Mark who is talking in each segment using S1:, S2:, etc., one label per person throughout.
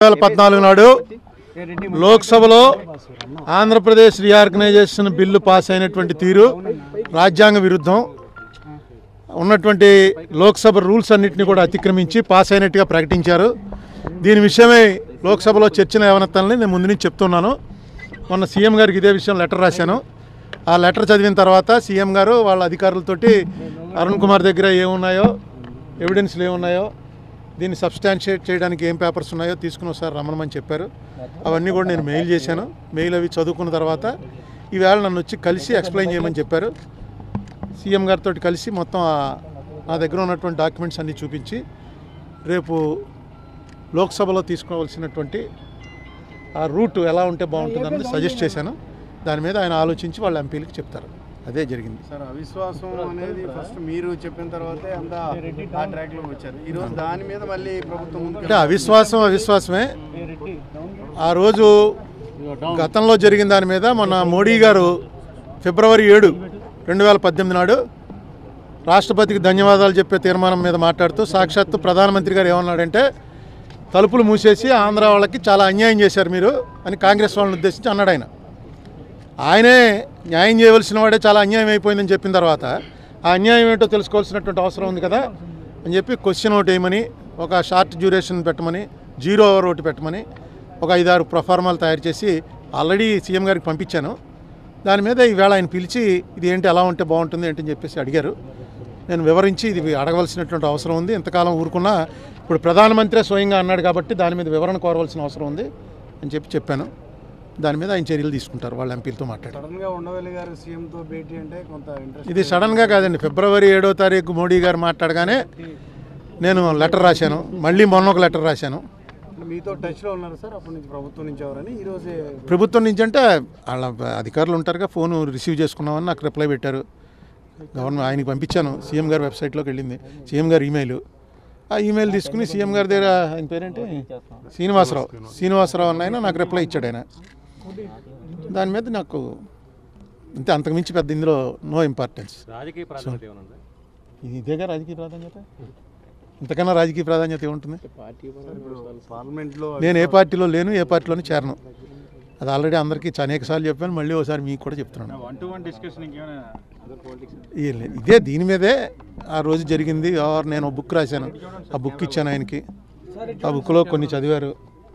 S1: వేల పద్నాలుగు నాడు లోక్సభలో ఆంధ్రప్రదేశ్ రీఆర్గనైజేషన్ బిల్లు పాస్ అయినటువంటి తీరు రాజ్యాంగ విరుద్ధం ఉన్నటువంటి లోక్సభ రూల్స్ అన్నింటినీ కూడా అతిక్రమించి పాస్ అయినట్టుగా ప్రకటించారు దీని విషయమై లోక్సభలో చర్చను లేవనెత్తాలని నేను ముందు నుంచి చెప్తున్నాను మొన్న సీఎం గారికి ఇదే విషయం లెటర్ రాశాను ఆ లెటర్ చదివిన తర్వాత సీఎం గారు వాళ్ళ అధికారులతోటి అరుణ్ కుమార్ దగ్గర ఏమున్నాయో ఎవిడెన్స్లు ఏమున్నాయో దీన్ని సబ్స్టాన్షియేట్ చేయడానికి ఏం పేపర్స్ ఉన్నాయో తీసుకుని ఒకసారి రమ్మనమని చెప్పారు అవన్నీ కూడా నేను మెయిల్ చేశాను మెయిల్ అవి చదువుకున్న తర్వాత ఈవేళ నన్ను వచ్చి కలిసి ఎక్స్ప్లెయిన్ చేయమని చెప్పారు సీఎం గారితో కలిసి మొత్తం ఆ- నా దగ్గర ఉన్నటువంటి డాక్యుమెంట్స్ అన్నీ చూపించి రేపు లోక్సభలో తీసుకోవాల్సినటువంటి ఆ రూట్ ఎలా ఉంటే బాగుంటుందని సజెస్ట్ చేశాను దాని మీద ఆయన ఆలోచించి వాళ్ళ ఎంపీలకు చెప్తారు అదే జరిగింది
S2: సార్ అవిశ్వాసం అనేది ఫస్ట్ మీరు చెప్పిన తర్వాతే అంతా ఆ ట్రాక్ లో వచ్చారు ఈ రోజు దాని మీద మళ్ళీ ప్రభుత్వం
S1: అంటే
S2: ముందుకు
S1: అవిశ్వాసం అవిశ్వాసమే ఆ రోజు గతంలో జరిగిన దాని మీద మొన్న మోడీ గారు ఫిబ్రవరి ఏడు రెండు వేల పద్దెనిమిది నాడు రాష్ట్రపతికి ధన్యవాదాలు చెప్పే తీర్మానం మీద మాట్లాడుతూ సాక్షాత్తు ప్రధానమంత్రి గారు ఏమన్నాడంటే తలుపులు మూసేసి ఆంధ్ర వాళ్ళకి చాలా అన్యాయం చేశారు మీరు అని కాంగ్రెస్ వాళ్ళని ఉద్దేశించి అన్నాడు ఆయన ఆయనే న్యాయం చేయవలసిన వాడే చాలా అన్యాయం అయిపోయిందని చెప్పిన తర్వాత ఆ అన్యాయం ఏంటో తెలుసుకోవాల్సినటువంటి అవసరం ఉంది కదా అని చెప్పి క్వశ్చన్ ఒకటి వేయమని ఒక షార్ట్ డ్యూరేషన్ పెట్టమని జీరో ఓవర్ ఒకటి పెట్టమని ఒక ఐదారు ప్రొఫార్మాలు తయారు చేసి ఆల్రెడీ సీఎం గారికి పంపించాను దాని మీద ఈవేళ ఆయన పిలిచి ఇది ఏంటి ఎలా ఉంటే బాగుంటుంది ఏంటి అని చెప్పేసి అడిగారు నేను వివరించి ఇది అడగవలసినటువంటి అవసరం ఉంది ఇంతకాలం ఊరుకున్నా ఇప్పుడు ప్రధానమంత్రి స్వయంగా అన్నాడు కాబట్టి దాని మీద వివరణ కోరవలసిన అవసరం ఉంది అని చెప్పి చెప్పాను దాని మీద ఆయన చర్యలు తీసుకుంటారు వాళ్ళ ఎంపీలతో మాట్లాడారు
S2: సడన్ గా ఉండవల్లి గారు సీఎం తో భేటీ అంటే కొంత ఇంట్రెస్ట్
S1: ఇది సడన్గా కాదండి ఫిబ్రవరి ఏడో తారీఖు మోడీ గారు మాట్లాడగానే నేను లెటర్ రాశాను మళ్ళీ మొన్న ఒక లెటర్ రాశాను
S2: మీతో టచ్ లో ఉన్నారు సార్ అప్పటి నుంచి ప్రభుత్వం నుంచి ఎవరని ఈ రోజే
S1: ప్రభుత్వం నుంచి అంటే వాళ్ళ అధికారులు ఉంటారుగా ఫోన్ రిసీవ్ చేసుకున్నామని నాకు రిప్లై పెట్టారు గవర్నమెంట్ ఆయనకి పంపించాను సీఎం గారి వెబ్సైట్లోకి వెళ్ళింది సీఎం గారి ఈమెయిల్ ఆ ఈమెయిల్ తీసుకుని సీఎం గారి దగ్గర ఆయన పేరేంటి శ్రీనివాసరావు శ్రీనివాసరావు అన్న ఆయన నాకు రిప్లై ఇచ్చాడు ఆయన దాని మీద నాకు అంతే అంతకుమించి పెద్ద ఇందులో నో ఇంపార్టెన్స్
S3: రాజకీయ ప్రాధాన్యత ఏమైనా ఉందా
S1: ఇది ఇదేగా రాజకీయ ప్రాధాన్యత ఇంతకన్నా రాజకీయ ప్రాధాన్యత ఏముంటుంది
S2: ఇప్పుడు పార్లమెంట్ లో
S1: నేను ఏ పార్టీలో లేను ఏ పార్టీలోనూ చేరను అది ఆల్రెడీ అందరికీ అనేక సార్లు చెప్పాను మళ్ళీ ఒకసారి మీకు కూడా చెప్తున్నాను
S3: వన్ టు వన్ డిస్కషన్ ఇంకేమైనా
S1: ఏం లేదు. ఇదే దీని మీదే ఆ రోజు జరిగింది ఆర్ నేను ఒక బుక్ రాశాను ఆ బుక్ ఇచ్చాను ఆయనకి ఆ బుక్లో కొన్ని చదివారు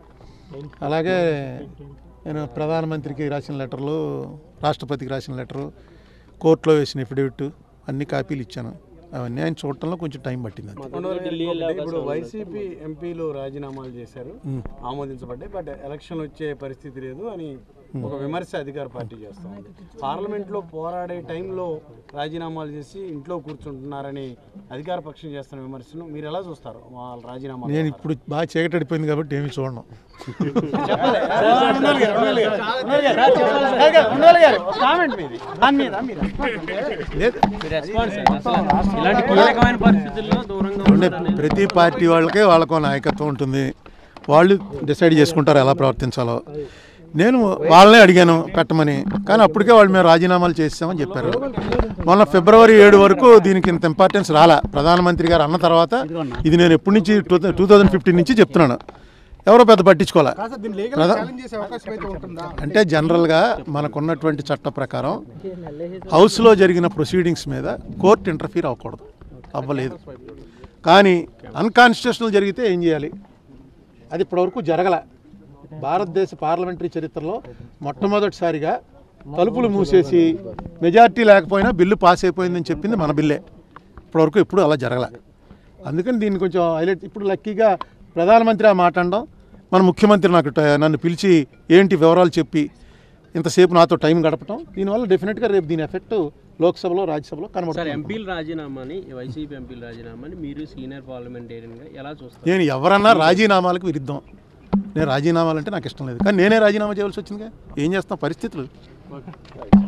S1: అలాగే నేను ప్రధానమంత్రికి రాసిన లెటర్లు రాష్ట్రపతికి రాసిన లెటరు కోర్టులో వేసిన ఎఫిడవిట్ అన్ని కాపీలు ఇచ్చాను అవన్నీ ఆయన చూడటంలో కొంచెం టైం పట్టింది అంతే.
S2: ఇప్పుడు వైసీపీ ఎంపీలు రాజీనామాలు చేశారు ఆమోదించబడ్డాయి బట్ ఎలక్షన్ వచ్చే పరిస్థితి లేదు అని ఒక విమర్శ అధికార పార్టీ చేస్తా ఉంది పార్లమెంట్ లో పోరాడే టైంలో రాజీనామాలు చేసి ఇంట్లో కూర్చుంటున్నారని అధికార పక్షం చేస్తున్న విమర్శను మీరు ఎలా చూస్తారు వాళ్ళ రాజీనామా
S1: నేను ఇప్పుడు బాగా చీకటడిపోయింది కాబట్టి ఏమీ చూడను లేదు
S4: ఇలాంటి కీలకమైన పరిస్థితుల్లో దూరంగా
S1: అంటే ప్రతి పార్టీ వాళ్ళకే వాళ్ళకో నాయకత్వం ఉంటుంది వాళ్ళు డిసైడ్ చేసుకుంటారు ఎలా ప్రవర్తించాలో నేను వాళ్ళనే అడిగాను పెట్టమని కానీ అప్పటికే వాళ్ళు మేము రాజీనామాలు చేసామని చెప్పారు మొన్న ఫిబ్రవరి ఏడు వరకు దీనికి ఇంత ఇంపార్టెన్స్ రాలా ప్రధానమంత్రి గారు అన్న తర్వాత ఇది నేను ఎప్పటి నుంచి టూ టూ థౌజండ్ ఫిఫ్టీన్ నుంచి చెప్తున్నాను ఎవరో పెద్ద పట్టించుకోలే ప్రధా- అంటే జనరల్గా మనకున్నటువంటి చట్ట ప్రకారం హౌస్లో జరిగిన ప్రొసీడింగ్స్ మీద కోర్టు ఇంటర్ఫీర్ అవ్వకూడదు అవ్వలేదు కానీ అన్కాన్స్టిట్యూషనల్ జరిగితే ఏం చేయాలి అది ఇప్పటివరకు జరగల భారతదేశ పార్లమెంటరీ చరిత్రలో మొట్టమొదటిసారిగా తలుపులు మూసేసి మెజారిటీ లేకపోయినా బిల్లు పాస్ అయిపోయిందని చెప్పింది మన బిల్లే ఇప్పటివరకు ఎప్పుడు అలా జరగల అందుకని దీన్ని కొంచెం హైలైట్ ఇప్పుడు లక్కీగా ప్రధానమంత్రి ఆ మాట అనడం మన ముఖ్యమంత్రి నాకు ట- నన్ను పిలిచి ఏంటి వివరాలు చెప్పి ఇంతసేపు నాతో టైం గడపటం దీనివల్ల డెఫినెట్గా రేపు దీని ఎఫెక్ట్ లోక్సభలో రాజ్యసభలో
S4: సార్
S1: కనబడుతుంది
S4: ఎంపీల రాజీనామాని వైసీపీ ఎంపీల రాజీనామాని మీరు సీనియర్ పార్లమెంటేరియన్గా ఎలా చూస్తారు
S1: నేను ఎవరన్నా రాజీనామాలకు విరుద్ధం నేను రాజీనామాలు అంటే నాకు ఇష్టం లేదు కానీ నేనే రాజీనామా చేయవలసి వచ్చిందిగా ఏం చేస్తాం పరిస్థితులు